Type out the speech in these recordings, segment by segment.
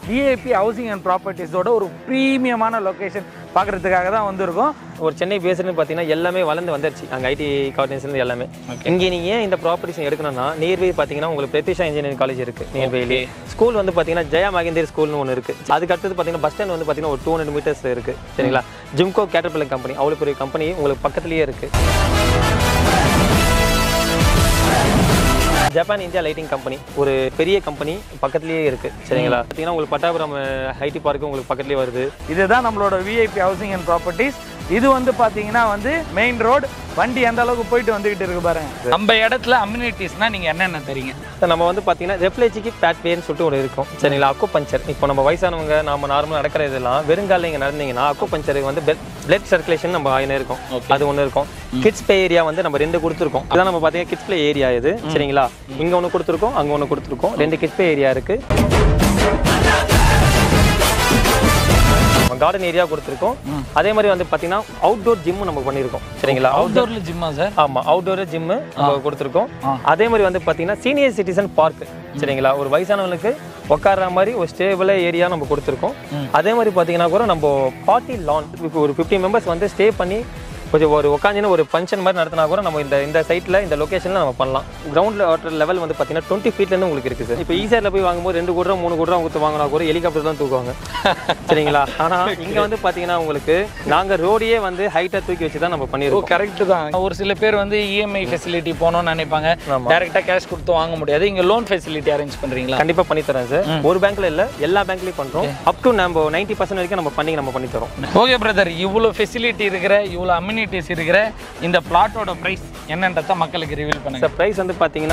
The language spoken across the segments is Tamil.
விஐபி ஹவுசிங் அண்ட் ப்ராப்பர்ட்டிஸோட ஒரு ப்ரீமியமான லொக்கேஷன் பார்க்குறதுக்காக தான் வந்திருக்கோம் ஒரு சென்னை பேஸ்டுன்னு பார்த்தீங்கன்னா எல்லாமே வளர்ந்து வந்துருச்சு அங்கே ஐடி கார்டினேஷன் எல்லாமே இங்கே நீங்கள் ஏன் இந்த ப்ராப்பர்ட்டிஸ் எடுக்கணும்னா நியர்பை பார்த்தீங்கன்னா உங்களுக்கு பிரதிஷா இன்ஜினியரிங் காலேஜ் இருக்குது நியர்பைலே ஸ்கூல் வந்து பார்த்தீங்கன்னா ஜெயா மகேந்தர் ஸ்கூல்னு ஒன்று இருக்குது அதுக்கு அடுத்தது பார்த்தீங்கன்னா பஸ் ஸ்டாண்ட் வந்து பார்த்தீங்கன்னா ஒரு டூ ஹண்ட்ரட் மீட்டர்ஸ் இருக்குது சரிங்களா ஜிம்கோ கேட்டர்பில்லர் கம்பெனி அவ்வளோ பெரிய கம்பெனி உங்களுக்கு பக்கத்துலேயே இருக்குது ஜப்பான் இந்தியா லைட்டிங் கம்பெனி ஒரு பெரிய கம்பெனி பக்கத்துலேயே இருக்குது சரிங்களா பார்த்தீங்கன்னா உங்களுக்கு பட்டாபுரம் ஐடி பார்க்கு உங்களுக்கு பக்கத்துலேயே வருது இதுதான் நம்மளோட விஐபி ஹவுசிங் அண்ட் ப்ராப்பர்ட்டிஸ் இது வந்து பார்த்தீங்கன்னா வந்து மெயின் ரோடு வண்டி எந்த அளவுக்கு போயிட்டு வந்துகிட்டு இருக்கு பாருங்க நம்ம இடத்துல அம்யூனிட்டிஸ்னா நீங்க என்னென்ன தரீங்க சார் நம்ம வந்து பார்த்தீங்கன்னா ரெஃப்ளேஜிக்கு பேட்வேன்னு சொல்லிட்டு ஒரு இருக்கும் சரிங்களா அக்கு பஞ்சர் இப்போ நம்ம வயசானவங்க நம்ம நார்மலாக நடக்கிற இதெல்லாம் வெறுங்கால இங்கே நடந்தீங்கன்னா அக்கு பஞ்சருக்கு வந்து பிளட் சர்க்குலேஷன் நம்ம ஆயினே இருக்கும் அது ஒன்று இருக்கும் கிட்ஸ் ப்ளே ஏரியா வந்து நம்ம ரெண்டு கொடுத்துருக்கோம் அதான் நம்ம பார்த்தீங்கன்னா கிட்ஸ் ப்ளே ஏரியா இது சரிங்களா இங்கே ஒன்று கொடுத்துருக்கோம் அங்கே ஒன்று கொடுத்துருக்கோம் ரெண்டு கிட்ஸ் ப்ளே ஏரியா இருக்குது கார்டன் ஏரியா கொடுத்துருக்கோம் அதே மாதிரி வந்து பார்த்தீங்கன்னா அவுட்டோர் ஜிம் நம்ம பண்ணியிருக்கோம் சரிங்களா அவுட்டோர்ல ஜிம்மா சார் ஆமா அவுட்டோர் ஜிம்மு நம்ம கொடுத்துருக்கோம் அதே மாதிரி வந்து பார்த்தீங்கன்னா சீனியர் சிட்டிசன் பார்க் சரிங்களா ஒரு வயசானவங்களுக்கு உட்கார்ற மாதிரி ஒரு ஸ்டேபிள் ஏரியா நம்ம கொடுத்துருக்கோம் அதே மாதிரி பார்த்தீங்கன்னா கூட நம்ம பார்ட்டி லான் இப்போ ஒரு ஃபிஃப்டி மெம்பர்ஸ் வந்து ஸ்டே பண்ணி கொஞ்சம் ஒரு உட்காந்துன்னு ஒரு ஃபங்க்ஷன் மாதிரி நடத்தினா கூட நம்ம இந்த இந்த சைட்டில் இந்த லொக்கேஷனில் நம்ம பண்ணலாம் கிரவுண்டில் வாட்டர் லெவல் வந்து பார்த்தீங்கன்னா டுவெண்ட்டி ஃபீட்லேருந்து உங்களுக்கு இருக்குது சார் இப்போ ஈஸியில் போய் வாங்கும்போது ரெண்டு கூட மூணு கூட கொடுத்து வாங்கினா கூட ஹெலிகாப்டர் தான் தூக்குவாங்க சரிங்களா ஆனால் இங்கே வந்து பார்த்தீங்கன்னா உங்களுக்கு நாங்கள் ரோடையே வந்து ஹைட்டாக தூக்கி வச்சு தான் நம்ம பண்ணியிருக்கோம் கரெக்ட் தான் ஒரு சில பேர் வந்து இஎம்ஐ ஃபெசிலிட்டி போகணும்னு நினைப்பாங்க ஆமா. டைரக்டா கேஷ் கொடுத்து வாங்க முடியாது இங்க லோன் ஃபெசிலிட்டி அரேஞ்ச் பண்றீங்களா கண்டிப்பா பண்ணி தரேன் சார் ஒரு பேங்க்ல இல்ல எல்லா பேங்க்லயும் பண்றோம் அப் டு நம்ம நைன்டி பர்சன்ட் வரைக்கும் நம்ம பண்ணி நம்ம பண்ணி தரோம் ஓகே பிரதர் இவ்வளோ ஃபெசிலிட்டி இருக்கிற இவ்வளோ அம்யூனிட்டிஸ் இருக்கிற இந்த பிளாட்டோட ப்ரைஸ் என்னன்றத மக்களுக்கு ரிவீல் பண்ணுங்க சார் ப்ரைஸ் வந்து பாத்தீங்கன்னா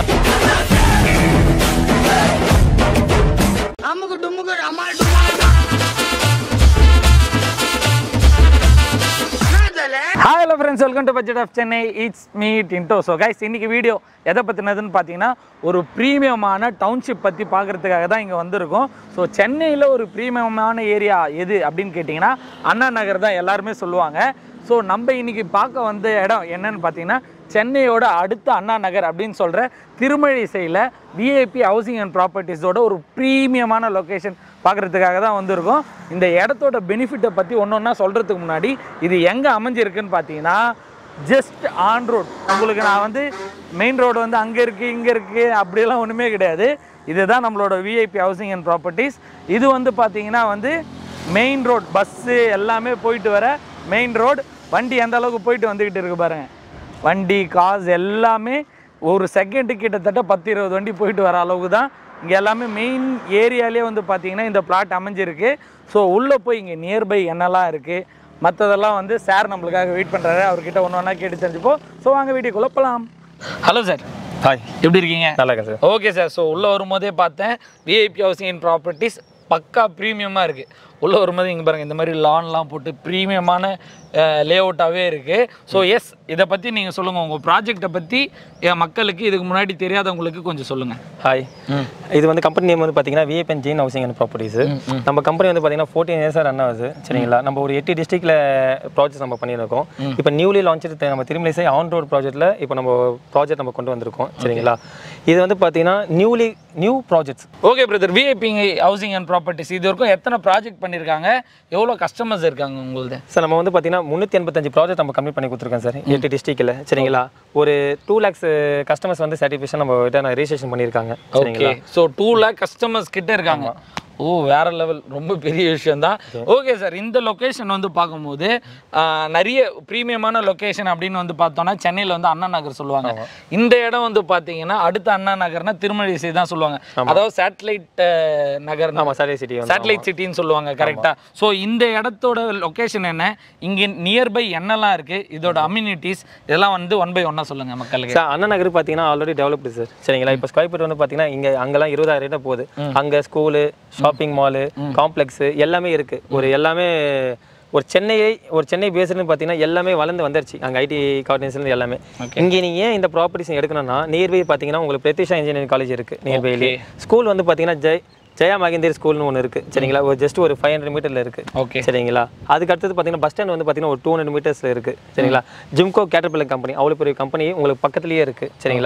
hi hello friends welcome to budget of Chennai it's me Tinto so guys இன்னைக்கு வீடியோ எதை பற்றினதுன்னு பார்த்தீங்கன்னா ஒரு ப்ரீமியமான டவுன்ஷிப் பற்றி பார்க்குறதுக்காக தான் இங்கே வந்திருக்கோம் ஸோ சென்னையில் ஒரு ப்ரீமியமான ஏரியா எது அப்படின்னு கேட்டிங்கன்னா அண்ணா நகர் தான் எல்லாருமே சொல்லுவாங்க ஸோ நம்ம இன்னைக்கு பார்க்க வந்த இடம் என்னன்னு பார்த்தீங்கன்னா சென்னையோட அடுத்த அண்ணா நகர் அப்படின்னு சொல்கிற திருமழிசையில் விஐபி ஹவுசிங் அண்ட் ப்ராப்பர்ட்டிஸோட ஒரு ப்ரீமியமான லொக்கேஷன் பார்க்குறதுக்காக தான் வந்திருக்கோம் இந்த இடத்தோட பெனிஃபிட்டை பற்றி ஒன்று ஒன்றா சொல்கிறதுக்கு முன்னாடி இது எங்கே அமைஞ்சிருக்குன்னு பார்த்தீங்கன்னா ஜஸ்ட் ஆன் ரோட் உங்களுக்கு நான் வந்து மெயின் ரோடு வந்து அங்கே இருக்குது இங்கே இருக்குது அப்படியெல்லாம் ஒன்றுமே கிடையாது இதுதான் நம்மளோட விஐபி ஹவுசிங் அண்ட் ப்ராப்பர்ட்டிஸ் இது வந்து பார்த்தீங்கன்னா வந்து மெயின் ரோட் பஸ்ஸு எல்லாமே போயிட்டு வர மெயின் ரோடு வண்டி எந்த அளவுக்கு போயிட்டு வந்துக்கிட்டு இருக்கு பாருங்க வண்டி காசு எல்லாமே ஒரு செகண்டு கிட்டத்தட்ட பத்து இருபது வண்டி போயிட்டு வர அளவுக்கு தான் இங்கே எல்லாமே மெயின் ஏரியாலே வந்து பார்த்தீங்கன்னா இந்த பிளாட் அமைஞ்சிருக்கு ஸோ உள்ளே போய் இங்கே நியர்பை என்னெல்லாம் இருக்குது மற்றதெல்லாம் வந்து சார் நம்மளுக்காக வெயிட் பண்ணுறாரு அவர்கிட்ட ஒன்று ஒன்றா கேட்டு தெரிஞ்சுப்போம் ஸோ வாங்க வீடியோக்குள்ளே போகலாம் ஹலோ சார் ஹாய் எப்படி இருக்கீங்க நல்லா இருக்கேன் சார் ஓகே சார் ஸோ உள்ளே வரும்போதே பார்த்தேன் விஐபி ஹவுசிங் அண்ட் ப்ராப்பர்ட்டிஸ் பக்கா ப்ரீமியமாக இருக்குது உள்ளே வரும்போது இங்கே பாருங்கள் இந்த மாதிரி லான்லாம் போட்டு ப்ரீமியமான லே அவுட்டாகவே இருக்குது ஸோ எஸ் இதை பற்றி நீங்கள் சொல்லுங்கள் உங்கள் ப்ராஜெக்டை பற்றி என் மக்களுக்கு இதுக்கு முன்னாடி தெரியாதவங்களுக்கு கொஞ்சம் சொல்லுங்கள் ஹாய் இது வந்து கம்பெனி நேம் வந்து பார்த்தீங்கன்னா விஏபன் ஜெயின் ஹவுசிங் அண்ட் ப்ராப்பர்ட்டிஸ் நம்ம கம்பெனி வந்து பார்த்தீங்கன்னா ஃபோர்டீன் இயர்ஸாக ரன் ஆகுது சரிங்களா நம்ம ஒரு எட்டு டிஸ்ட்ரிக்ட்ல ப்ராஜெக்ட் நம்ம பண்ணியிருக்கோம் இப்போ நியூலி லான்ச் நம்ம திருமலைசை ஆன் ரோட் ப்ராஜெக்ட்டில் இப்போ நம்ம ப்ராஜெக்ட் நம்ம கொண்டு வந்திருக்கோம் சரிங்களா இது வந்து பார்த்தீங்கன்னா newly new projects okay brother VIP housing and properties இது வரைக்கும் எத்தனை ப்ராஜெக்ட் பண்ணியிருக்காங்க எவ்வளோ கஸ்டமர்ஸ் இருக்காங்க உங்களுது சார் நம்ம வந்து பார்த்தீங்கன்னா முந்நூற்றி எண்பத்தஞ்சு ப்ராஜெக்ட் நம்ம கம்ப்ளீட் பண்ணி கொடுத்துருக்கோம் சார் எட்டு டிஸ்ட்ரிக்டில் சரிங்களா ஒரு டூ லேக்ஸ் கஸ்டமர்ஸ் வந்து சாட்டிஸ்ஃபேக்ஷன் நம்ம கிட்ட ரெஜிஸ்ட்ரேஷன் பண்ணியிருக்காங்க சரிங்களா okay so two lakh customers கிட்ட இருக்காங்க ஓ வேற லெவல் ரொம்ப பெரிய விஷயம் தான் ஓகே சார் இந்த லொக்கேஷன் வந்து பார்க்கும்போது ஆஹ், நிறைய ப்ரீமியமான லொக்கேஷன் அப்படின்னு வந்து பார்த்தோம்னா சென்னையில் வந்து அண்ணா நகர் சொல்லுவாங்க இந்த இடம் வந்து பார்த்தீங்கன்னா அடுத்த அண்ணா நகர்னா திருமழிசை தான் சொல்லுவாங்க அதாவது சேட்டலைட் நகர் ஆமாம் சாரி சிட்டி வந்து சேட்டலைட் சிட்டின்னு சொல்லுவாங்க கரெக்டா ஸோ இந்த இடத்தோட லொக்கேஷன் என்ன இங்கே நியர்பை என்னெல்லாம் இருக்கு இதோட அம்யூனிட்டிஸ் இதெல்லாம் வந்து ஒன் பை ஒன்னா சொல்லுங்க மக்களுக்கு சார் அண்ணா நகர் பார்த்தீங்கன்னா ஆல்ரெடி டெவலப்டு சார் சரிங்களா இப்போ ஸ்கொயர் ஃபீட் வந்து பார்த்தீங்கன்னா இங்கே அங்கெல்லாம் இருபதாயிரம் ரேட்டாக போகுது அங்கே ஸ்கூலு ஷாப்பிங் மாலு காம்ப்ளெக்ஸு எல்லாமே இருக்குது ஒரு எல்லாமே ஒரு சென்னையை ஒரு சென்னை பேஸ்டுன்னு பார்த்தீங்கன்னா எல்லாமே வளர்ந்து வந்துருச்சு அங்கே ஐடி கார்டினேஷன் எல்லாமே இங்கே நீங்கள் ஏன் இந்த ப்ராப்பர்ட்டிஸ் எடுக்கணும்னா நியர்பை பார்த்தீங்கன்னா உங்களுக்கு பிரதிஷா இன்ஜினியரிங் காலேஜ் இருக்குது நியர்பைலே ஸ்கூல் வந்து பார்த்தீங்கன்னா ஜெய் ஜெயா மகேந்தர் ஸ்கூல்னு ஒன்று இருக்குது சரிங்களா ஒரு ஜஸ்ட் ஒரு ஃபைவ் ஹண்ட்ரட் மீட்டரில் இருக்குது ஓகே சரிங்களா அதுக்கு அடுத்தது பார்த்தீங்கன்னா பஸ் ஸ்டாண்ட் வந்து பார்த்தீங்கன்னா ஒரு டூ ஹண்ட்ரட் மீட்டர்ஸ் இருக்குது சரிங்களா ஜிம்கோ கேட்டர்பில்லர் கம்பெனி அவ்வளோ பெரிய கம்பெனி உங்களுக்கு பக்கத்துலேயே இருக்குது சரிங்களா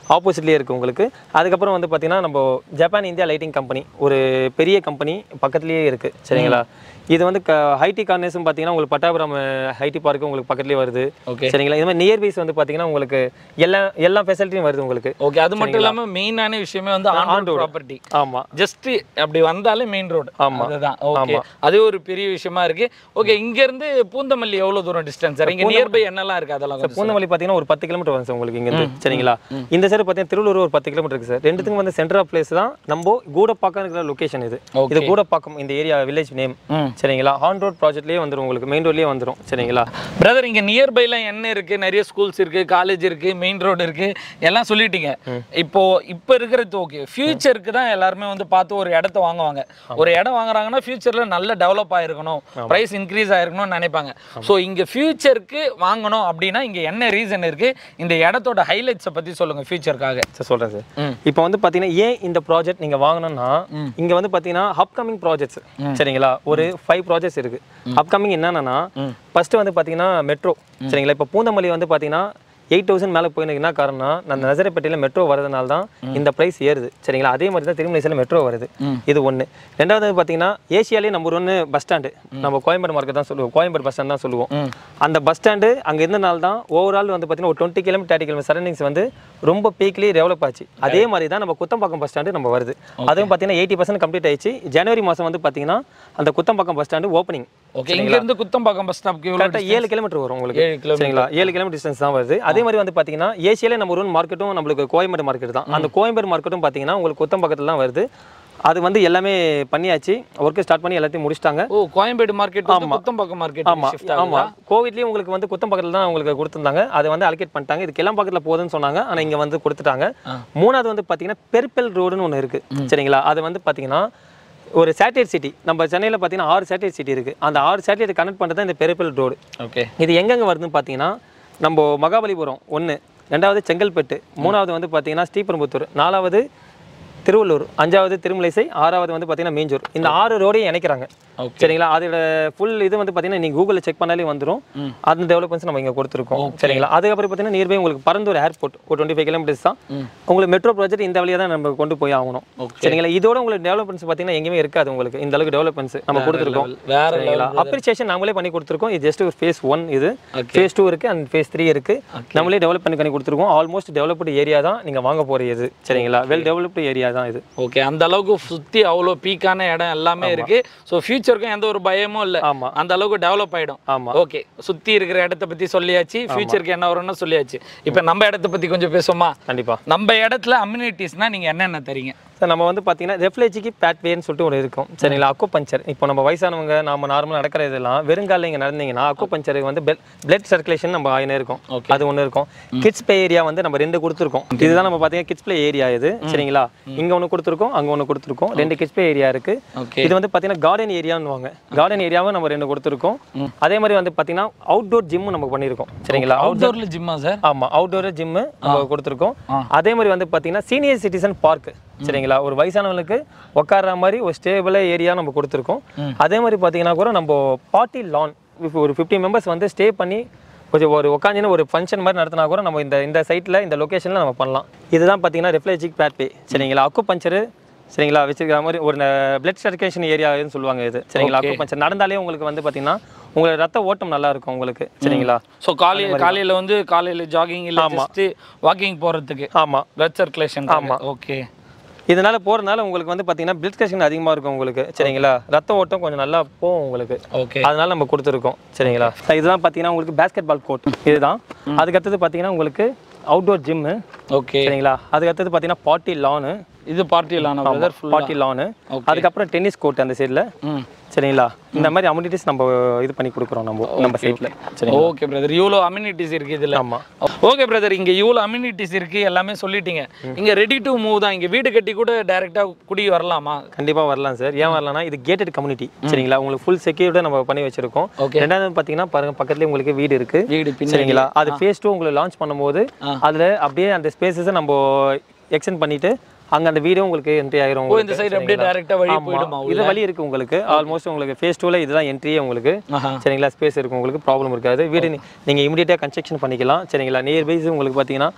ஆப்போசிட்லேயே இருக்குது உங்களுக்கு அதுக்கப்புறம் வந்து பார்த்தீங்கன்னா நம்ம ஜப்பான் இந்தியா லைட்டிங் கம்பெனி ஒரு பெரிய கம்பெனி பக்கத்துலேயே இருக்குது சரிங்களா இது வந்து க ஹைடி கார்னஸும் பார்த்தீங்கன்னா உங்களுக்கு பட்டாபுரம் ஹைடி பார்க்கு உங்களுக்கு பக்கத்துலேயே வருது ஓகே சரிங்களா இது மாதிரி நியர்பைஸ் வந்து பார்த்தீங்கன்னா உங்களுக்கு எல்லா எல்லா ஃபெசிலிட்டியும் வருது உங்களுக்கு ஓகே அது மட்டும் இல்லாம மெயினான விஷயமே வந்து ஆன் ப்ராப்பர்ட்டி ஆமாம் ஜஸ்ட் அப்படி வந்தாலே மெயின் ரோடு ஆமா. அதுதான் ஓகே அது ஒரு பெரிய விஷயமா இருக்கு ஓகே இங்க இருந்து பூந்தமல்லி எவ்வளவு தூரம் டிஸ்டன்ஸ் சார் இங்க நியர்பை என்னெல்லாம் இருக்கு அதெல்லாம் கொஞ்சம் பூந்தமல்லி பார்த்தீங்கன்னா ஒரு பத்து கிலோமீட்டர் வரும் சார் உங்களுக்கு இங்கேருந்து சரிங்களா இந்த சைடு பார்த்தீங்கன்னா திருவள்ளூர் ஒரு பத்து கிலோமீட்டர் இருக்கு சார் ரெண்டுத்துக்கும் வந்து சென்டர் ஆஃப் பிளேஸ் தான் நம்ம கூடப்பாக்கம் இருக்கிற லொகேஷன் இது இது கூடப்பாக்கம் இந்த ஏரியா வில்லேஜ் நேம் ம். சரிங்களா ஆன் ரோட் ப்ராஜெக்ட்லேயே வந்துரும் உங்களுக்கு மெயின் ரோட்லேயே வந்துரும் சரிங்களா பிரதர் இங்க நியர்பைல என்ன இருக்கு நிறைய ஸ்கூல்ஸ் இருக்கு காலேஜ் இருக்கு மெயின் ரோடு இருக்கு எல்லாம் சொல்லிட்டீங்க இப்போ இப்போ இருக்கிறது ஓகே ஃபியூச்சருக்கு தான் எல்லாருமே வந்து பார்த்து ஒரு இடத்த வாங்குவாங்க ஒரு இடம் வாங்குறாங்கன்னா ஃபியூச்சர்ல நல்ல டெவலப் ஆயிருக்கணும் பிரைஸ் இன்க்ரீஸ் ஆயிருக்கணும்னு நினைப்பாங்க ஸோ இங்க ஃபியூச்சருக்கு வாங்கணும் அப்படின்னா இங்க என்ன ரீசன் இருக்கு இந்த இடத்தோட ஹைலைட்ஸை பத்தி சொல்லுங்க ஃபியூச்சருக்காக சார் சொல்கிறேன் சார் ம். இப்போ வந்து பார்த்தீங்கன்னா ஏன் இந்த ப்ராஜெக்ட் நீங்கள் வாங்கணும்னா இங்கே வந்து பார்த்தீங்கன்னா அப்கமிங் ப்ராஜெக்ட்ஸ் சரிங்களா ஒரு ஃபைவ் ப்ராஜெக்ட்ஸ் இருக்குது அப்கமிங் என்னென்னா ஃபர்ஸ்ட் வந்து பார்த்தீங்கன்னா மெட்ரோ சரிங்களா இப்போ பூந்தமல்லி வந்து பார்த்தீங்கன்னா எயிட் தௌசண்ட் மேலே போயிருக்கு என்ன காரணம்னா அந்த நசரப்பேட்டையில் மெட்ரோ வரதுனால தான் இந்த ப்ரைஸ் ஏறுது சரிங்களா அதே மாதிரி தான் திருமலைசில் மெட்ரோ வருது இது ஒன்று ரெண்டாவது வந்து பார்த்தீங்கன்னா ஏசியாலே நம்பர் ஒன்று பஸ் ஸ்டாண்டு நம்ம கோயம்பேடு மார்க்கெட் தான் சொல்லுவோம் கோயம்பேடு பஸ் ஸ்டாண்ட் தான் சொல்லுவோம் அந்த பஸ் ஸ்டாண்டு அங்கே இருந்தனால தான் ஓவரால் வந்து பார்த்தீங்கன்னா ஒரு twenty kilometre thirty kilometre surroundings வந்து ரொம்ப பீக்லி டெவலப் ஆச்சு அதே மாதிரி தான் நம்ம குத்தம்பாக்கம் பஸ் ஸ்டாண்டு நம்ம வருது அதுவும் பார்த்தீங்கன்னா எயிட்டி பர்சன்ட் கம்ப்ளீட் ஆயிடுச்சு ஜனவரி மாதம் வந்து பார்த்தீங்கன்னா அந்த Kuthambakkam bus stand opening okay இங்க இருந்து குத்தம்பாக்கம் பஸ் ஸ்டாப்க்கு எவ்வளோ கரெக்டாக ஏழு கிலோமீட்டர் வரும் உங்களுக்கு ஏழு கிலோமீட்டர் சரிங்களா ஏழு கிலோமீட்டர் டிஸ்டன்ஸ் தான் வருது அதே மாதிரி வந்து பார்த்தீங்கன்னா ஏசியாலே நம்ம ஒரு மார்க்கெட்டும் நம்மளுக்கு கோயம்பேடு மார்க்கெட் தான் அந்த கோயம்பேடு மார்க்கெட்டும் பார்த்தீங்கன்னா உங்களுக்கு குத்தம் பக்கத்தில் தான் வருது அது வந்து எல்லாமே பண்ணியாச்சு ஒர்க்கு ஸ்டார்ட் பண்ணி எல்லாத்தையும் முடிச்சிட்டாங்க ஓ கோயம்பேடு மார்க்கெட் வந்து குத்தம்பாக்கம் மார்க்கெட் ஆமா ஷிஃப்ட் ஆமா கோவிட்லயும் உங்களுக்கு வந்து குத்தம் பக்கத்துல தான் உங்களுக்கு கொடுத்துருந்தாங்க அதை வந்து அலோகேட் பண்ணிட்டாங்க இது கிளம் பக்கத்துல போகுதுன்னு சொன்னாங்க ஆனா இங்க வந்து கொடுத்துட்டாங்க மூணாவது வந்து பாத்தீங்கன்னா பெருப்பெல் ரோடுன்னு ஒன்று இருக்கு சரிங்களா அது வந்து பாத்தீங்கன்னா ஒரு சேட்டலைட் சிட்டி நம்ம சென்னையில் பார்த்தீங்கன்னா ஆறு சேட்டலைட் சிட்டி இருக்குது அந்த ஆறு சேட்டலைட் கனெக்ட் பண்ணுறது தான் இந்த பெருப்பெல் ரோடு ஓகே இது எங்கெங்க வருதுன்னு பார்த்தீங்கன்னா நம்ம மகாபலிபுரம் ஒன்று ரெண்டாவது செங்கல்பட்டு மூணாவது வந்து பார்த்தீங்கன்னா ஸ்ரீபெரும்புத்தூர் நாலாவது திருவள்ளூர் அஞ்சாவது திருமலைசை ஆறாவது வந்து பார்த்தீங்கன்னா மீஞ்சூர் இந்த ஆறு ரோடையும் இணைக்கிறாங்க Okay. சரிங்களா அதோட ஃபுல் இது வந்து பார்த்தீங்கன்னா நீங்கள் கூகுளில் செக் பண்ணாலே வந்துடும் அந்த டெவலப்மெண்ட்ஸ் நம்ம இங்கே கொடுத்துருக்கோம் சரிங்களா அதுக்கப்புறம் பார்த்தீங்கன்னா நியர்பை உங்களுக்கு பரந்தூர் ஏர்போர்ட் ஒரு டுவெண்ட்டி ஃபைவ் கிலோமீட்டர்ஸ் தான் உங்களுக்கு மெட்ரோ ப்ராஜெக்ட் இந்த வழியாக தான் நம்ம கொண்டு போய் ஆகணும் Okay. சரிங்களா இதோட உங்களுக்கு டெவலப்மெண்ட்ஸ் பார்த்தீங்கன்னா எங்கேயுமே இருக்காது உங்களுக்கு இந்த அளவுக்கு டெவலப்மெண்ட்ஸ் நம்ம கொடுத்துருக்கோம் வேற சரிங்களா அப்ரிசியேஷன் நம்மளே பண்ணி கொடுத்துருக்கோம் இது ஜஸ்ட் ஒரு ஃபேஸ் ஒன் இது ஃபேஸ் டூ இருக்கு அண்ட் ஃபேஸ் த்ரீ இருக்கு நம்மளே டெவலப் பண்ணி பண்ணி கொடுத்துருக்கோம் ஆல்மோஸ்ட் டெவலப்டு ஏரியா தான் நீங்க வாங்க போற இது சரிங்களா வெல் டெவலப்டு ஏரியா தான் இது ஓகே அந்த அளவுக்கு சுத்தி அவ்வளோ பீக்கான இடம் எல்லாமே இருக்கு ஸோ ஃபியூச்சருக்கும் எந்த ஒரு பயமும் இல்லை ஆமா அந்த அளவுக்கு டெவலப் ஆயிடும் ஆமா ஓகே சுத்தி இருக்கிற இடத்த பத்தி சொல்லியாச்சு ஃபியூச்சருக்கு என்ன வரும்னு சொல்லியாச்சு இப்போ நம்ம இடத்த பத்தி கொஞ்சம் பேசுவோமா கண்டிப்பா நம்ம இடத்துல அம்யூனிட்டிஸ்னா நீங்க என்னென்ன தரீங்க சார் நம்ம வந்து பார்த்தீங்கன்னா ரெஃப்ளேஜிக்கு பேட்வேன்னு சொல்லிட்டு ஒரு இருக்கும் சரிங்களா அக்கு பஞ்சர் இப்போ நம்ம வயசானவங்க நம்ம நார்மலாக நடக்கிற இதெல்லாம் வெறுங்கால இங்கே நடந்தீங்கன்னா அக்கு பஞ்சருக்கு வந்து பிளட் சர்க்குலேஷன் நம்ம ஆயினே இருக்கும் Okay. அது ஒன்று இருக்கும் கிட்ஸ் ப்ளே ஏரியா வந்து நம்ம ரெண்டு கொடுத்துருக்கோம் இதுதான் நம்ம பார்த்தீங்கன்னா கிட்ஸ் ப்ளே ஏரியா இது சரிங்களா இங்கே ஒன்று கொடுத்துருக்கோம் அங்கே ஒன்று கொடுத்துருக்கோம் ரெண்டு கிட்ஸ் ப்ளே ஏரியா இருக்கு ஓகே இது வந்து பார்த்தீங்கன்னா கார்டன் ஏரியான்னு கார்டன் ஏரியாவும் நம்ம ரெண்டு கொடுத்துருக்கோம் அதே மாதிரி வந்து பார்த்தீங்கன்னா அவுட்டோர் ஜிம் நம்ம பண்ணியிருக்கோம் சரிங்களா அவுட்டோர்ல ஜிம்மா சார் ஆமா அவுட்டோர் ஜிம்மு நம்ம கொடுத்துருக்கோம் அதே மாதிரி வந்து பார்த்தீங்கன்னா சீனியர் சிட்டிசன் பார்க் சரிங்களா ஒரு வயசானவங்களுக்கு உட்கார்ற மாதிரி ஒரு ஸ்டேபிள் ஏரியா நம்ம கொடுத்துருக்கோம் அதே மாதிரி பார்த்தீங்கன்னா கூட நம்ம பார்ட்டி லான் ஒரு ஃபிஃப்டி மெம்பர்ஸ் வந்து ஸ்டே பண்ணி கொஞ்சம் ஒரு உட்காந்துன்னு ஒரு ஃபங்க்ஷன் மாதிரி நடத்தினா கூட நம்ம இந்த இந்த சைட்டில் இந்த லொக்கேஷனில் நம்ம பண்ணலாம் இதுதான் பார்த்தீங்கன்னா ரெஃப்ளேஜிக் பேட்பே சரிங்களா அக்கு பஞ்சரு சரிங்களா வச்சிருக்கிற மாதிரி ஒரு பிளட் சர்க்குலேஷன் ஏரியான்னு சொல்லுவாங்க இது சரிங்களா அக்கு பஞ்சர் நடந்தாலே உங்களுக்கு வந்து பார்த்தீங்கன்னா உங்களுக்கு ரத்த ஓட்டம் நல்லா இருக்கும் உங்களுக்கு சரிங்களா ஸோ காலை காலையில வந்து காலையில ஜாகிங் இல்லை ஜஸ்ட் வாக்கிங் போறதுக்கு ஆமாம் பிளட் சர்க்குலேஷன் ஆமா. ஓகே இதனால போறதுனால உங்களுக்கு வந்து பாத்தீங்கன்னா பிளட் கஷன் அதிகமா இருக்கும் உங்களுக்கு சரிங்களா ரத்த ஓட்டம் கொஞ்சம் நல்லா போகும் உங்களுக்கு ஓகே அதனால நம்ம கொடுத்துருக்கோம் சரிங்களா இதெல்லாம் பாத்தீங்கன்னா உங்களுக்கு பேஸ்கெட் பால் கோர்ட் இதுதான் அதுக்கடுத்தது பாத்தீங்கன்னா உங்களுக்கு அவுட்டோர் ஜிம்மு ஓகே சரிங்களா அதுக்கடுத்தது பாத்தீங்கன்னா பார்ட்டி லானு இது பார்ட்டியிலான பிரதர் ஃபுல் பார்ட்டி லானு அதுக்கப்புறம் டென்னிஸ் கோர்ட் அந்த சைடில் ம் சரிங்களா இந்த மாதிரி அம்யூனிட்டிஸ் நம்ம இது பண்ணி கொடுக்குறோம் நம்ம நம்ம சைட்ல சரிங்களா ஓகே பிரதர் இவ்வளோ அம்யூனிட்டிஸ் இருக்கு இதுல ஆமா ஓகே பிரதர் இங்க இவ்வளோ அம்யூனிட்டிஸ் இருக்கு எல்லாமே சொல்லிட்டீங்க இங்க ரெடி டு மூவ் தான் இங்க வீடு கட்டி கூட டைரக்டா குடி வரலாமா கண்டிப்பா வரலாம் சார் ஏன் வரலாம்னா இது கேட்டட் கம்யூனிட்டி சரிங்களா உங்களுக்கு ஃபுல் செக்யூர்டா நம்ம பண்ணி வச்சிருக்கோம் Okay. ரெண்டாவது பாத்தீங்கன்னா பாருங்க பக்கத்துலயே உங்களுக்கு வீடு இருக்கு வீடு பின்னாடி சரிங்களா அது ஃபேஸ் டூ உங்களுக்கு லான்ச் பண்ணும்போது அதுல அப்படியே அந்த ஸ்பேசஸை நம்ம எக்ஸ்டெண்ட் பண்ணிட்டு அங்க அந்த வீடும் உங்களுக்கு என்ட்ரி ஆயிரும் ஓ இந்த சைடு அப்படியே டைரக்டா வழி ஆமா. போயிடுமா இது வழி இருக்கு உங்களுக்கு ஆல்மோஸ்ட் உங்களுக்கு ஃபேஸ் டூல இதுதான் என்ட்ரியே உங்களுக்கு ஆஹா. சரிங்களா ஸ்பேஸ் இருக்கு உங்களுக்கு ப்ராப்ளம் இருக்காது வீடு நீ- நீங்க இமிடியேட்டா கன்ஸ்ட்ரக்ஷன் பண்ணிக்கலாம் சரிங்களா நியர் பைஸ் உங்களுக்கு பாத்தீங்கன்னா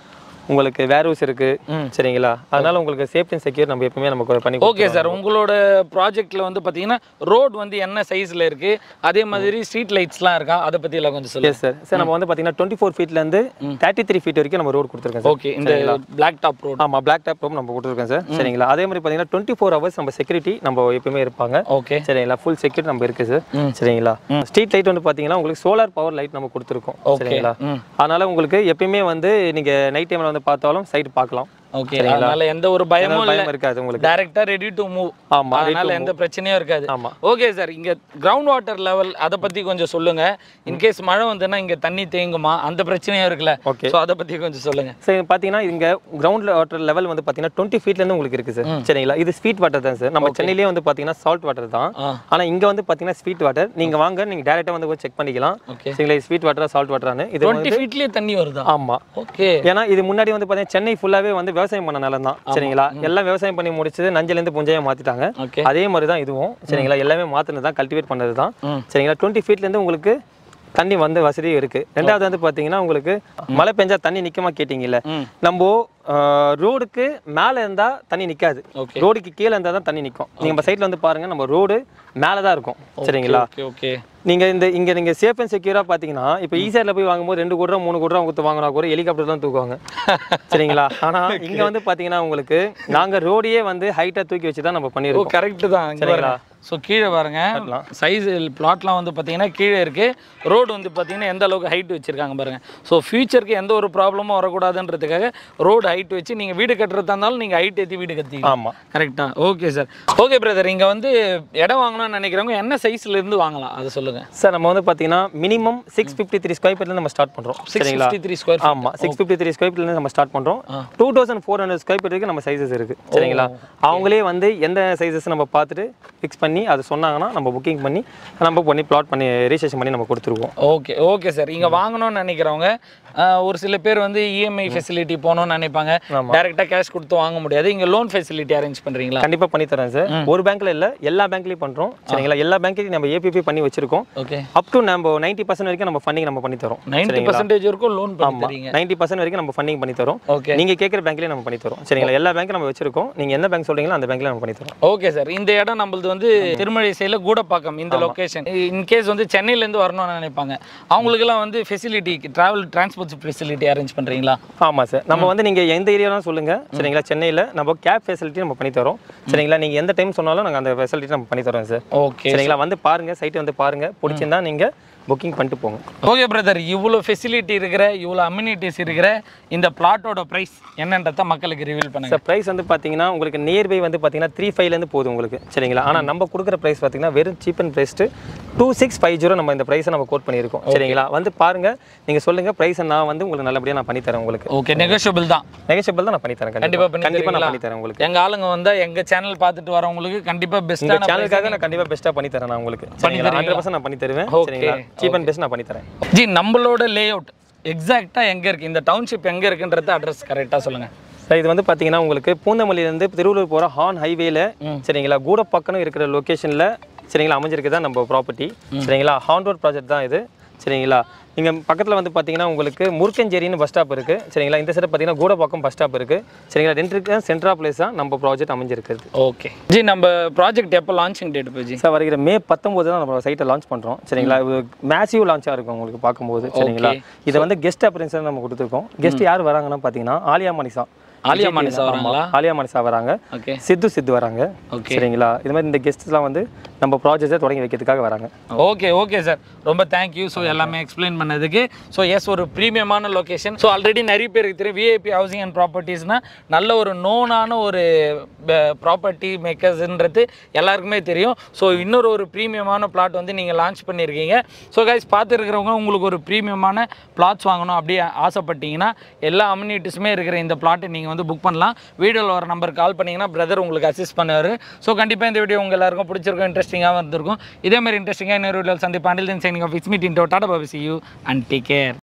உங்களுக்கு வேர்ஹவுஸ் இருக்கு சரிங்களா அதனால உங்களுக்கு சேஃப்டி அண்ட் செக்யூர் நம்ம எப்பவுமே நமக்கு பண்ணி ஓகே சார் உங்களோட ப்ராஜெக்ட்ல வந்து பாத்தீங்கன்னா ரோட் வந்து என்ன சைஸ்ல இருக்கு அதே மாதிரி ஸ்ட்ரீட் லைட்ஸ்லாம் இருக்கா அதை பத்தி எல்லாம் கொஞ்சம் சொல்லுங்க எஸ் சார் சார் நம்ம வந்து பார்த்தீங்கன்னா டுவெண்ட்டி ஃபோர் ஃபீட்லேருந்து தேர்ட்டி த்ரீ ஃபீட் வரைக்கும் நம்ம ரோடு கொடுத்துருக்கோம் சார் ஓகே இந்த பிளாக் டாப் ரோட் ஆமாம் பிளாக் டாப் ரோம் நம்ம கொடுத்துருக்கோம் சார் சரிங்களா அதே மாதிரி பார்த்தீங்கன்னா டுவெண்ட்டி ஃபோர் ஹவர்ஸ் நம்ம செக்யூரிட்டி நம்ம எப்பவுமே இருப்பாங்க ஓகே சரிங்களா ஃபுல் செக்யூரிட்டி நம்ம இருக்கு சார் சரிங்களா ஸ்ட்ரீட் லைட் வந்து பார்த்தீங்கன்னா உங்களுக்கு சோலார் பவர் லைட் நம்ம கொடுத்துருக்கோம் சரிங்களா ம். அதனால உங்களுக்கு எப்பயுமே வந்து நீங்க நைட் டைம்ல வந்து பார்த்தாலும் சைட் பார்க்கலாம் ஓகே அதனால எந்த ஒரு பயமும் இல்ல பயம் இருக்காது உங்களுக்கு டைரக்டா ரெடி டு மூவ் ஆமா அதனால எந்த பிரச்சனையும் இருக்காது ஆமா ஓகே சார் இங்க கிரவுண்ட் வாட்டர் லெவல் அதை பத்தி கொஞ்சம் சொல்லுங்க இன்கேஸ் மழை வந்துன்னா இங்க தண்ணி தேங்குமா அந்த பிரச்சனையும் இருக்குல்ல ஓகே ஸோ அதை பத்தி கொஞ்சம் சொல்லுங்க சரி பார்த்தீங்கன்னா இங்க கிரவுண்ட் வாட்டர் லெவல் வந்து பார்த்தீங்கன்னா டுவெண்ட்டி ஃபீட்லேருந்து உங்களுக்கு இருக்கு சார் சரிங்களா இது ஸ்வீட் வாட்டர் தான் சார் நம்ம சென்னையிலேயே வந்து பார்த்தீங்கன்னா சால்ட் வாட்டர் தான் ஆ ஆனா இங்க வந்து பார்த்தீங்கன்னா ஸ்வீட் வாட்டர் நீங்க வாங்க நீங்க டேரெக்டாக வந்து போய் செக் பண்ணிக்கலாம் ஓகே சரிங்களா ஸ்வீட் வாட்டரா சால்ட் வாட்டரானு இது டுவெண்ட்டி ஃபீட்லயே தண்ணி வருதா ஆமா ஓகே ஏன்னா இது முன்னாடி வந்து பார்த்தீங்கன்னா சென்னை ஃபுல்லாவே வந்து விவசாயம் பண்ண நிலம் தான் சரிங்களா எல்லாம் விவசாயம் பண்ணி முடிச்சது நஞ்சிலேருந்து புஞ்சையா மாத்திட்டாங்க ஓகே அதே மாதிரி தான் இதுவும் சரிங்களா எல்லாமே மாத்தினது தான் கல்டிவேட் பண்ணது தான் ம். சரிங்களா டுவெண்ட்டி ஃபீட்லேருந்து உங்களுக்கு தண்ணி வந்து வசதியும் இருக்கு ரெண்டாவது வந்து பார்த்தீங்கன்னா உங்களுக்கு மழை பெஞ்சா தண்ணி நிற்குமா கேட்டிங்கல்ல ம் நம்ம ரோடுக்கு மேலே இருந்தால் தண்ணி நிற்காது ஓகே ரோடுக்கு கீழே இருந்தால் தான் தண்ணி நிற்கும் நீங்கள் நம்ம சைடில் வந்து பாருங்க நம்ம ரோடு மேலே தான் இருக்கும் சரிங்களா ஓகே ஓகே நீங்க இந்த இங்க நீங்க சேஃப் அண்ட் செக்யூரா பாத்தீங்கன்னா இப்போ ஈஸியர்ல போய் வாங்கும்போது ரெண்டு கோடி ரூபா மூணு கோடி ரூபா கொடுத்து வாங்கினா கூட ஹெலிகாப்டர் தான் தூக்குவாங்க சரிங்களா ஆனா இங்க வந்து பாத்தீங்கன்னா உங்களுக்கு நாங்க ரோடையே வந்து ஹைட்டா தூக்கி வச்சு தான் நம்ம ஓ பண்ணிருக்கோம் கரெக்ட் தான் இங்க பாருங்க ஸோ கீழே பாருங்க கட்டலாம். சைஸ் பிளாட்லாம் வந்து பார்த்தீங்கன்னா கீழே இருக்கு ரோடு வந்து பார்த்தீங்கன்னா எந்த அளவுக்கு ஹைட் வச்சிருக்காங்க பாருங்க ஸோ ஃபியூச்சருக்கு எந்த ஒரு ப்ராப்ளமும் வரக்கூடாதுன்றதுக்காக ரோடு ஹைட் வச்சு நீங்க வீடு கட்டுறதா இருந்தாலும் நீங்க ஹைட் ஏற்றி வீடு கட்டி ஆமா கரெக்டா ஓகே சார் ஓகே பிரதர் இங்க வந்து இடம் வாங்கணும்னு நினைக்கிறவங்க என்ன சைஸ்ல இருந்து வாங்கலாம் அதை சொல்லுங்க சார் நம்ம வந்து பாத்தீங்கன்னா minimum six fifty three square ஃபீட்ல நம்ம ஸ்டார்ட் பண்றோம் சிக்ஸ் சரிங்களா ஃபிஃப்டி த்ரீ ஸ்கொயர் ஆமா சிக்ஸ் ஃபிஃப்டி த்ரீ ஸ்கொயர் ஃபீட்ல நம்ம ஸ்டார்ட் பண்றோம் two thousand four hundred square feet வரைக்கும் நம்ம சைஸஸ் இருக்கு சரிங்களா அவங்களே வந்து எந்த சைஸஸ் நம்ம பார்த்துட்டு ஃபிக்ஸ் பண்ணி அது சொன்னாங்கன்னா நம்ம புக்கிங் பண்ணி நம்ம பண்ணி பிளாட் பண்ணி ரிஜிஸ்ட்ரேஷன் பண்ணி நம்ம கொடுத்துருவோம் ஓகே ஓகே சார் இங்க வாங்கணும்னு நினைக்கிறவங்க ஆஹ், ஒரு சில பேர் வந்து இஎம்ஐ ஃபெசிலிட்டி போகணும்னு நினைப்பாங்க ஆமா. டைரக்டா கேஷ் கொடுத்து வாங்க முடியாது இங்க லோன் ஃபெசிலிட்டி அரேஞ்ச் பண்றீங்களா கண்டிப்பா பண்ணி தரேன் சார் ஒரு பேங்க்ல இல்ல எல்லா பேங்க்லயும் பண்றோம் சரிங்களா எல்லா பேங்க்லயும் நம்ம ஏபிபி பண்ணி வச்சிருக்கோம் ஓகே அப் டு நம்ம நைன்டி பர்சன்ட் வரைக்கும் நம்ம ஃபண்டிங் நம்ம பண்ணி தரோம் நைன்டி பர்சன்டேஜ் வரைக்கும் லோன் பண்ணி ஆமா தரீங்க நைன்டி பர்சன்ட் வரைக்கும் நம்ம ஃபண்டிங் பண்ணி தரோம் ஓகே நீங்க கேட்குற பேங்க்லயே நம்ம பண்ணி தரோம் சரிங்களா எல்லா பேங்க்கும் நம்ம வச்சிருக்கோம் நீங்க எந்த பேங்க் சொல்றீங்களோ அந்த பேங்க்ல நம்ம பண்ணி தரோம் ஓகே சார் இந்த இடம் நம்மளது வந்து திருமழை சைடில் கூடப்பாக்கம் இந்த லொகேஷன் இன்கேஸ் வந்து சென்னையில இருந்து வரணும்னு நினைப்பாங்க அவங்களுக்குலாம் வந்து facility travel transport facility arrange பண்றீங்களா ஆமா சார் நம்ம வந்து நீங்க எந்த ஏரியாலும் சொல்லுங்க சரிங்களா சென்னையில நம்ம கேப் ஃபெசிலிட்டி நம்ம பண்ணி தரோம் சரிங்களா நீங்க எந்த டைம் சொன்னாலும் நாங்க அந்த ஃபெசிலிட்டி நம்ம பண்ணி தரோம் சார் ஓகே சரிங்களா வந்து பாருங்க சைட் வந்து பாருங்க பிடிச்சிருந்தா நீங்க புக்கிங் பண்ணிட்டு போங்க ஓகே பிரதர் இவ்வளோ ஃபெசிலிட்டி இருக்கிற இவ்வளோ அம்யூனிட்டிஸ் இருக்கிற இந்த பிளாட்டோட ப்ரைஸ் என்னன்றத மக்களுக்கு ரிவீல் பண்ணுங்க சார் ப்ரைஸ் வந்து பார்த்தீங்கன்னா உங்களுக்கு நியர்பை வந்து பார்த்தீங்கன்னா த்ரீ ஃபைவ்லேருந்து போகுது உங்களுக்கு சரிங்களா ஆனால் நம்ம கொடுக்குற ப்ரைஸ் பார்த்தீங்கன்னா வெறும் cheap and priced two six five zero நம்ம இந்த ப்ரைஸை நம்ம கோட் பண்ணியிருக்கோம் சரிங்களா வந்து பாருங்க நீங்கள் சொல்லுங்கள் ப்ரைஸை நான் வந்து உங்களுக்கு நல்லபடியாக நான் பண்ணி தரேன் உங்களுக்கு ஓகே நெகோஷியபிள் தான் நெகோஷியபிள் தான் நான் பண்ணி தரேன் கண்டிப்பா கண்டிப்பாக பண்ணி கண்டிப்பாக நான் தருவீங்களா? பண்ணி தரேன் உங்களுக்கு எங்க ஆளுங்க வந்தா எங்க சேனல் பார்த்துட்டு வரவங்களுக்கு கண்டிப்பா இந்த பெஸ்ட்டான சேனலுக்காக நான் கண்டிப்பாக பெஸ்ட்டாக பண்ணி தரேன் நான் உங்களுக்கு சரிங்களா ஹண்ட்ரட் பர்சன்ட் நான் பண்ணி தருவேன் Okay, சரிங்களா சீப் அண்ட் பெஸ்ட் நான் பண்ணி தரேன் ஜி நம்மளோட லே அவுட் எக்ஸாக்டா எங்க இருக்கு இந்த டவுன்ஷிப் எங்க இருக்குன்றது அட்ரஸ் கரெக்டா சொல்லுங்க சார் இது வந்து பார்த்தீங்கன்னா உங்களுக்கு பூந்தமல்லியிலேருந்து திருவள்ளூர் போகிற ஹார்ன் ஹைவேல சரிங்களா கூடப்பக்கம்னு இருக்கிற லொக்கேஷனில் சரிங்களா அமைஞ்சிருக்கு தான் நம்ம ப்ராப்பர்ட்டி சரிங்களா ஹார்ன் ரோட் ப்ராஜெக்ட் தான் இது சரிங்களா இங்கே பக்கத்தில் வந்து பார்த்தீங்கன்னா உங்களுக்கு முருக்கஞ்சேரின்னு பஸ் ஸ்டாப் இருக்குது சரிங்களா இந்த சைடு பார்த்தீங்கன்னா கூடப்பாக்கம் பஸ் ஸ்டாப் இருக்குது சரிங்களா ரெண்டுக்கு சென்ட்ரா பிளேஸ் தான் நம்ம ப்ராஜெக்ட் அமைஞ்சிருக்குது ஓகே ஜி நம்ம ப்ராஜெக்ட் எப்போ லான்ச்சிங் டேட் இப்போ ஜி சார் வருகிற மே பத்தொம்போது தான் நம்ம சைட்டை லான்ச் பண்ணுறோம் சரிங்களா இது மேசிவ் லான்ச்சாக இருக்கும் உங்களுக்கு பார்க்கும்போது சரிங்களா இதை வந்து கெஸ்ட் அப்பியரன்ஸ் நம்ம கொடுத்துருக்கோம் கெஸ்ட் யார் வராங்கன்னா பார்த்தீங்கன்னா ஆலியா மணிசா ஆலியா மனிஷா வராங்களா ஆலியா மணிசா வராங்க ஓகே சித்து சித்து வராங்க Okay. சரிங்களா இது மாதிரி இந்த கெஸ்ட்லாம் வந்து நம்ம ப்ராஜெக்டை தொடங்கி வைக்கிறதுக்காக வராங்க ஓகே ஓகே சார் ரொம்ப தேங்க்யூ ஸோ எல்லாமே எக்ஸ்பிளைன் பண்ணதுக்கு ஸோ எஸ் ஒரு ப்ரீமியமான லொகேஷன் ஸோ ஆல்ரெடி நிறைய பேருக்கு தெரியும் விஐபி ஹவுசிங் அண்ட் ப்ராப்பர்ட்டிஸ்னால் நல்ல ஒரு நோனான ஒரு ப்ராப்பர்ட்டி மேக்கர்ஸ்ன்றது எல்லாருக்குமே தெரியும் ஸோ இன்னொரு ஒரு ப்ரீமியமான பிளாட் வந்து நீங்கள் லான்ச் பண்ணியிருக்கீங்க ஸோ கைஸ் பார்த்துருக்கிறவங்க உங்களுக்கு ஒரு ப்ரீமியமான பிளாட்ஸ் வாங்கணும் அப்படியே ஆசைப்பட்டீங்கன்னா எல்லா அம்யூனிட்டிஸுமே இருக்கிற இந்த பிளாட்டை நீங்கள் வந்து புக் பண்ணலாம் வீடியோவில் வர நம்பர் கால் பண்ணிங்கன்னா பிரதர் உங்களுக்கு அசிஸ்ட் பண்ணுவார் ஸோ கண்டிப்பாக இந்த வீடியோ உங்கள் எல்லாருக்கும் பிடிச்சிருக்கும் இன்ட்ரெஸ்டிங்காக இருந்திருக்கும் இதே மாதிரி இன்ட்ரெஸ்டிங்காக இன்னொரு வீடியோவில் சந்திப்பாண்டில் then signing off it's meet in டாடா பாபி see you and take care